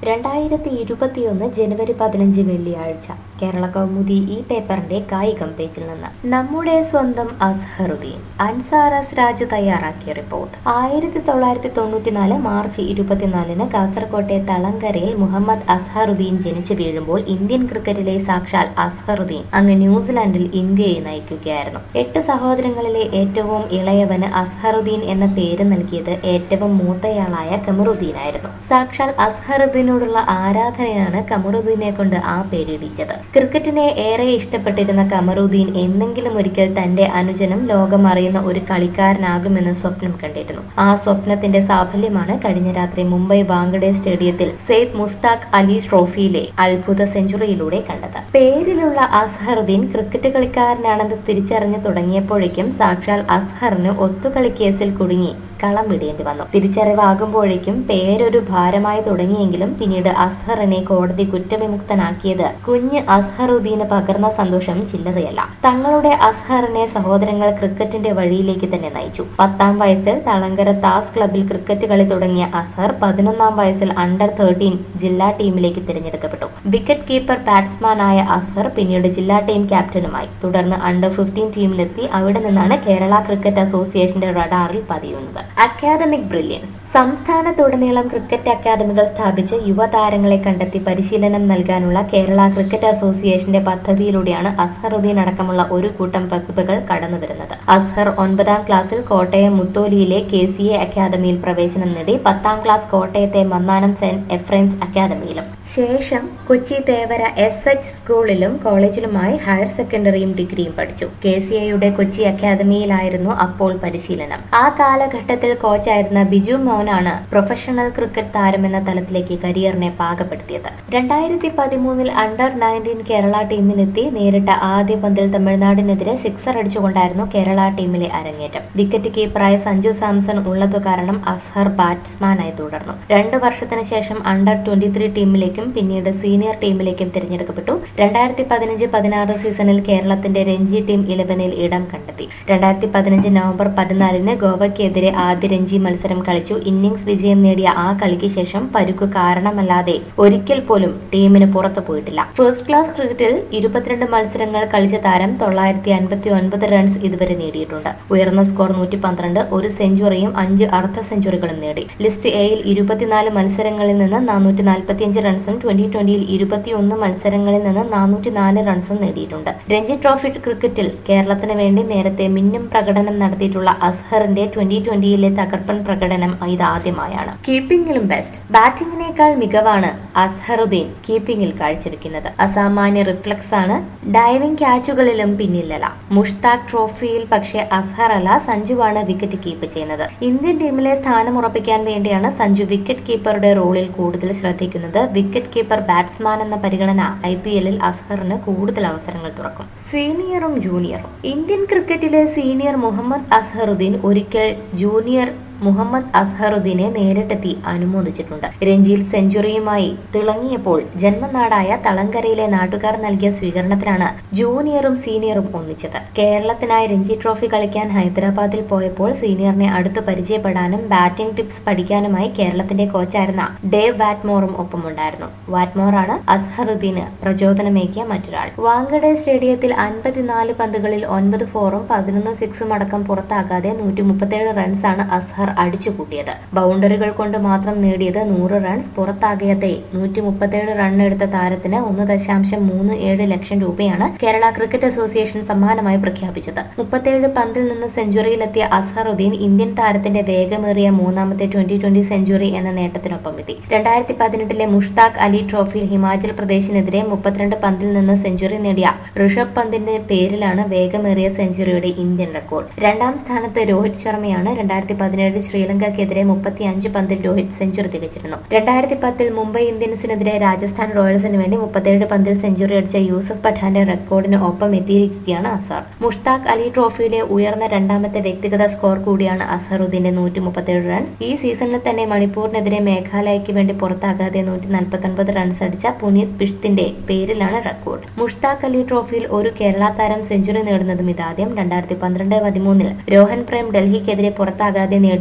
രണ്ടായിരത്തി ഇരുപത്തിയൊന്ന് ജനുവരി പതിനഞ്ച് വെള്ളിയാഴ്ച കേരള കൗമുദി ഈ പേപ്പറിന്റെ കായികം പേജിൽ നിന്ന് നമ്മുടെ സ്വന്തം അസ്ഹറുദ്ദീൻ അൻസാറസ് രാജ് തയ്യാറാക്കിയ റിപ്പോർട്ട് ആയിരത്തി തൊള്ളായിരത്തി തൊണ്ണൂറ്റിനാല് മാർച്ച് ഇരുപത്തിനാലിന് കാസർകോട്ടെ തളങ്കരയിൽ മുഹമ്മദ് അസ്ഹറുദ്ദീൻ ജനിച്ചു വീഴുമ്പോൾ ഇന്ത്യൻ ക്രിക്കറ്റിലെ സാക്ഷാൽ അസ്ഹറുദ്ദീൻ അങ്ങ് ന്യൂസിലാൻഡിൽ ഇന്ത്യയെ നയിക്കുകയായിരുന്നു എട്ട് സഹോദരങ്ങളിലെ ഏറ്റവും ഇളയവന് അസ്ഹറുദ്ദീൻ എന്ന പേര് നൽകിയത് ഏറ്റവും മൂത്തയാളായ കമറുദ്ദീനായിരുന്നു സാക്ഷാൽ അസ്ഹറുദ്ദീനോടുള്ള ആരാധനയാണ് കമറുദ്ദീനെ കൊണ്ട് ആ പേരിടിച്ചത് ക്രിക്കറ്റിനെ ഏറെ ഇഷ്ടപ്പെട്ടിരുന്ന കമറുദ്ദീൻ എന്നെങ്കിലും ഒരിക്കൽ തന്റെ അനുജനും ലോകമറിയുന്ന ഒരു കളിക്കാരനാകുമെന്ന് സ്വപ്നം കണ്ടിരുന്നു ആ സ്വപ്നത്തിന്റെ സാഫല്യമാണ് കഴിഞ്ഞ രാത്രി മുംബൈ വാങ്കഡെ സ്റ്റേഡിയത്തിൽ സെയ്ദ് മുസ്താഖ് അലി ട്രോഫിയിലെ അത്ഭുത സെഞ്ചുറിയിലൂടെ കണ്ടത് പേരിലുള്ള അസ്ഹറുദ്ദീൻ ക്രിക്കറ്റ് കളിക്കാരനാണെന്ന് തിരിച്ചറിഞ്ഞു തുടങ്ങിയപ്പോഴേക്കും സാക്ഷാൽ അസ്ഹറിന് ഒത്തുകളി കേസിൽ കുടുങ്ങി കളം വിടേണ്ടി വന്നു തിരിച്ചറിവാകുമ്പോഴേക്കും പേരൊരു ഭാരമായി തുടങ്ങിയെങ്കിലും പിന്നീട് അസ്ഹറിനെ കോടതി കുറ്റവിമുക്തനാക്കിയത് കുഞ്ഞ് അസ്ഹറുദ്ദീന് പകർന്ന സന്തോഷം ചില്ലറയല്ല തങ്ങളുടെ അസ്ഹറിനെ സഹോദരങ്ങൾ ക്രിക്കറ്റിന്റെ വഴിയിലേക്ക് തന്നെ നയിച്ചു പത്താം വയസ്സിൽ തളങ്കര താസ് ക്ലബിൽ ക്രിക്കറ്റ് കളി തുടങ്ങിയ അസ്ഹർ പതിനൊന്നാം വയസ്സിൽ അണ്ടർ തേർട്ടീൻ ജില്ലാ ടീമിലേക്ക് തിരഞ്ഞെടുക്കപ്പെട്ടു വിക്കറ്റ് കീപ്പർ ബാറ്റ്സ്മാനായ അസ്ഹർ പിന്നീട് ജില്ലാ ടീം ക്യാപ്റ്റനുമായി തുടർന്ന് അണ്ടർ ഫിഫ്റ്റീൻ ടീമിലെത്തി അവിടെ നിന്നാണ് കേരള ക്രിക്കറ്റ് അസോസിയേഷന്റെ റഡാറിൽ പതിയുന്നത് അക്കാദമിക് ബ്രില്യൻസ് സംസ്ഥാനത്തുടനീളം ക്രിക്കറ്റ് അക്കാദമികൾ സ്ഥാപിച്ച് യുവതാരങ്ങളെ കണ്ടെത്തി പരിശീലനം നൽകാനുള്ള കേരള ക്രിക്കറ്റ് അസോസിയേഷന്റെ പദ്ധതിയിലൂടെയാണ് അസ്ഹറുദ്ദീൻ അടക്കമുള്ള ഒരു കൂട്ടം പ്രതിഭകൾ കടന്നുവരുന്നത് അസ്ഹർ ഒൻപതാം ക്ലാസ്സിൽ കോട്ടയം മുത്തോലിയിലെ കെ സി എ അക്കാദമിയിൽ പ്രവേശനം നേടി പത്താം ക്ലാസ് കോട്ടയത്തെ മന്നാനം സെന്റ് എഫ്രൈംസ് അക്കാദമിയിലും ശേഷം കൊച്ചി തേവര എസ് എച്ച് സ്കൂളിലും കോളേജിലുമായി ഹയർ സെക്കൻഡറിയും ഡിഗ്രിയും പഠിച്ചു കെ സി എയുടെ കൊച്ചി അക്കാദമിയിലായിരുന്നു അപ്പോൾ പരിശീലനം ആ കാലഘട്ടത്തിൽ കോച്ചായിരുന്ന ബിജു മോനാണ് പ്രൊഫഷണൽ ക്രിക്കറ്റ് താരമെന്ന തലത്തിലേക്ക് കരിയറിനെ പാകപ്പെടുത്തിയത് രണ്ടായിരത്തി പതിമൂന്നിൽ അണ്ടർ നയൻറ്റീൻ കേരള ടീമിലെത്തി നേരിട്ട ആദ്യ പന്തിൽ തമിഴ്നാടിനെതിരെ സിക്സർ അടിച്ചുകൊണ്ടായിരുന്നു കേരള ടീമിലെ അരങ്ങേറ്റം വിക്കറ്റ് കീപ്പറായ സഞ്ജു സാംസൺ ഉള്ളതു കാരണം അസ്ഹർ ബാറ്റ്സ്മാനായി തുടർന്നു രണ്ട് വർഷത്തിന് ശേഷം അണ്ടർ ട്വന്റി ത്രീ ടീമിലേക്കും പിന്നീട് സീനിയർ ടീമിലേക്കും തിരഞ്ഞെടുക്കപ്പെട്ടു രണ്ടായിരത്തി പതിനഞ്ച് പതിനാറ് സീസണിൽ കേരളത്തിന്റെ രഞ്ജി ടീം ഇലവനിൽ ഇടം കണ്ടെത്തി രണ്ടായിരത്തി പതിനഞ്ച് നവംബർ പതിനാലിന് ഗോവയ്ക്കെതിരെ ആദ്യ രഞ്ജി മത്സരം കളിച്ചു ഇന്നിംഗ്സ് വിജയം നേടിയ ആ കളിക്ക് ശേഷം പരുക്ക് കാരണമല്ലാതെ ഒരിക്കൽ പോലും ടീമിന് പുറത്തു പോയിട്ടില്ല ഫസ്റ്റ് ക്ലാസ് ക്രിക്കറ്റിൽ ഇരുപത്തിരണ്ട് മത്സരങ്ങൾ കളിച്ച താരം തൊള്ളായിരത്തി അൻപത്തി ഒൻപത് റൺസ് ഇതുവരെ നേടിയിട്ടുണ്ട് ഉയർന്ന സ്കോർ നൂറ്റി പന്ത്രണ്ട് ഒരു സെഞ്ചുറിയും അഞ്ച് അർദ്ധ സെഞ്ചുറികളും നേടി ലിസ്റ്റ് എയിൽ ഇരുപത്തിനാല് മത്സരങ്ങളിൽ നിന്ന് നാനൂറ്റി നാൽപ്പത്തിയഞ്ച് റൺസും ട്വന്റി ട്വന്റിയിൽ ഇരുപത്തിയൊന്ന് മത്സരങ്ങളിൽ നിന്ന് നാനൂറ്റി നാല് റൺസും നേടിയിട്ടുണ്ട് രഞ്ജി ട്രോഫി ക്രിക്കറ്റിൽ കേരളത്തിന് വേണ്ടി നേരത്തെ മിന്നും പ്രകടനം നടത്തിയിട്ടുള്ള അസ്ഹറിന്റെ ട്വന്റി ട്വന്റിയിലെ തകർപ്പൻ പ്രകടനം ഇതാദ്യമായാണ് കീപ്പിംഗിലും ബെസ്റ്റ് ബാറ്റിംഗിനേക്കാൾ മികവാണ് അസ്ഹറുദ്ദീൻ കീപ്പിംഗിൽ കാഴ്ചവെക്കുന്നത് അസാമാന്യ റിഫ്ലക്സ് ആണ് ഡൈവിംഗ് ക്യാച്ചുകളിലും പിന്നിലല്ല മുഷ്താഖ് ട്രോഫിയിൽ പക്ഷേ അസ്ഹർ അല്ല സഞ്ജുവാണ് വിക്കറ്റ് കീപ്പ് ചെയ്യുന്നത് ഇന്ത്യൻ ടീമിലെ സ്ഥാനം ഉറപ്പിക്കാൻ വേണ്ടിയാണ് സഞ്ജു വിക്കറ്റ് കീപ്പറുടെ റോളിൽ കൂടുതൽ ശ്രദ്ധിക്കുന്നത് വിക്കറ്റ് കീപ്പർ ബാറ്റ്സ്മാൻ എന്ന പരിഗണന ഐ പി എല്ലിൽ അസ്ഹറിന് കൂടുതൽ അവസരങ്ങൾ തുറക്കും സീനിയറും ജൂനിയറും ഇന്ത്യൻ ക്രിക്കറ്റിലെ സീനിയർ മുഹമ്മദ് അസ്ഹറുദ്ദീൻ ഒരിക്കൽ ജൂനിയർ മുഹമ്മദ് അസ്ഹറുദ്ദീനെ നേരിട്ടെത്തി അനുമോദിച്ചിട്ടുണ്ട് രഞ്ജിയിൽ സെഞ്ചുറിയുമായി തിളങ്ങിയപ്പോൾ ജന്മനാടായ തളങ്കരയിലെ നാട്ടുകാർ നൽകിയ സ്വീകരണത്തിലാണ് ജൂനിയറും സീനിയറും ഒന്നിച്ചത് കേരളത്തിനായി രഞ്ജി ട്രോഫി കളിക്കാൻ ഹൈദരാബാദിൽ പോയപ്പോൾ സീനിയറിനെ അടുത്ത് പരിചയപ്പെടാനും ബാറ്റിംഗ് ടിപ്സ് പഠിക്കാനുമായി കേരളത്തിന്റെ കോച്ചായിരുന്ന ഡേവ് വാറ്റ്മോറും ഒപ്പമുണ്ടായിരുന്നു വാറ്റ്മോറാണ് അസ്ഹറുദ്ദീന് പ്രചോദനമേകിയ മറ്റൊരാൾ വാങ്കഡെ സ്റ്റേഡിയത്തിൽ അൻപത്തിനാല് പന്തുകളിൽ ഒൻപത് ഫോറും പതിനൊന്ന് സിക്സും അടക്കം പുറത്താകാതെ നൂറ്റി മുപ്പത്തേഴ് റൺസാണ് അസ്ഹർ അടിച്ചുകൂട്ടിയത് ബൗണ്ടറികൾ കൊണ്ട് മാത്രം നേടിയത് നൂറ് റൺസ് പുറത്താകാതെ നൂറ്റി മുപ്പത്തേഴ് റൺ എടുത്ത താരത്തിന് ഒന്ന് ദശാംശം മൂന്ന് ഏഴ് ലക്ഷം രൂപയാണ് കേരള ക്രിക്കറ്റ് അസോസിയേഷൻ സമ്മാനമായി പ്രഖ്യാപിച്ചത് മുപ്പത്തേഴ് പന്തിൽ നിന്ന് സെഞ്ചുറിയിലെത്തിയ അസ്ഹറുദ്ദീൻ ഇന്ത്യൻ താരത്തിന്റെ വേഗമേറിയ മൂന്നാമത്തെ ട്വന്റി ട്വന്റി സെഞ്ചുറി എന്ന നേട്ടത്തിനൊപ്പം എത്തി രണ്ടായിരത്തി പതിനെട്ടിലെ മുഷ്താഖ് അലി ട്രോഫിയിൽ ഹിമാചൽ പ്രദേശിനെതിരെ മുപ്പത്തിരണ്ട് പന്തിൽ നിന്ന് സെഞ്ചുറി നേടിയ ഋഷഭ് പന്തിന്റെ പേരിലാണ് വേഗമേറിയ സെഞ്ചുറിയുടെ ഇന്ത്യൻ റെക്കോർഡ് രണ്ടാം സ്ഥാനത്ത് രോഹിത് ശർമ്മയാണ് രണ്ടായിരത്തി പതിനേഴ് ശ്രീലങ്കയ്ക്കെതിരെ മുപ്പത്തി അഞ്ച് പന്തിൽ രോഹിത് സെഞ്ചുറി തികച്ചിരുന്നു രണ്ടായിരത്തി പത്തിൽ മുംബൈ ഇന്ത്യൻസിനെതിരെ രാജസ്ഥാൻ റോയൽസിന് വേണ്ടി മുപ്പത്തേഴ് പന്തിൽ സെഞ്ചുറി അടിച്ച യൂസഫ് പഠാന്റെ റെക്കോർഡിന് ഒപ്പം എത്തിയിരിക്കുകയാണ് അസർ മുഷ്താഖ് അലി ട്രോഫിയിലെ ഉയർന്ന രണ്ടാമത്തെ വ്യക്തിഗത സ്കോർ കൂടിയാണ് അസറുദ്ദീന്റെ നൂറ്റി മുപ്പത്തേഴ് റൺസ് ഈ സീസണിൽ തന്നെ മണിപ്പൂരിനെതിരെ മേഘാലയയ്ക്ക് വേണ്ടി പുറത്താകാതെ നൂറ്റി നാൽപ്പത്തൊൻപത് റൺസ് അടിച്ച പുനീത് പിഷ്തിന്റെ പേരിലാണ് റെക്കോർഡ് മുഷ്താഖ് അലി ട്രോഫിയിൽ ഒരു കേരള താരം സെഞ്ചുറി നേടുന്നതും ഇതാദ്യം രണ്ടായിരത്തി പന്ത്രണ്ട് പതിമൂന്നിൽ രോഹൻ പ്രേം ഡൽഹിക്കെതിരെ പുറത്താകാതെ നേടിയ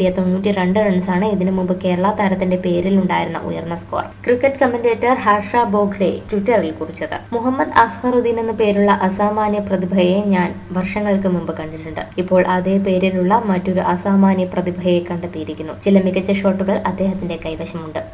നേടിയ തൊണ്ണൂറ്റി രണ്ട് റൺസാണ് ഇതിനു മുമ്പ് കേരള താരത്തിന്റെ പേരിലുണ്ടായിരുന്ന ഉയർന്ന score cricket commentator Harsha Bhogle ട്വിറ്ററിൽ കുറിച്ചത് മുഹമ്മദ് അസ്ഹറുദ്ദീൻ എന്ന പേരുള്ള അസാമാന്യ പ്രതിഭയെ ഞാൻ വർഷങ്ങൾക്ക് മുമ്പ് കണ്ടിട്ടുണ്ട് ഇപ്പോൾ അതേ പേരിലുള്ള മറ്റൊരു അസാമാന്യ പ്രതിഭയെ കണ്ടെത്തിയിരിക്കുന്നു ചില മികച്ച ഷോട്ടുകൾ അദ്ദേഹത്തിന്റെ കൈവശമുണ്ട്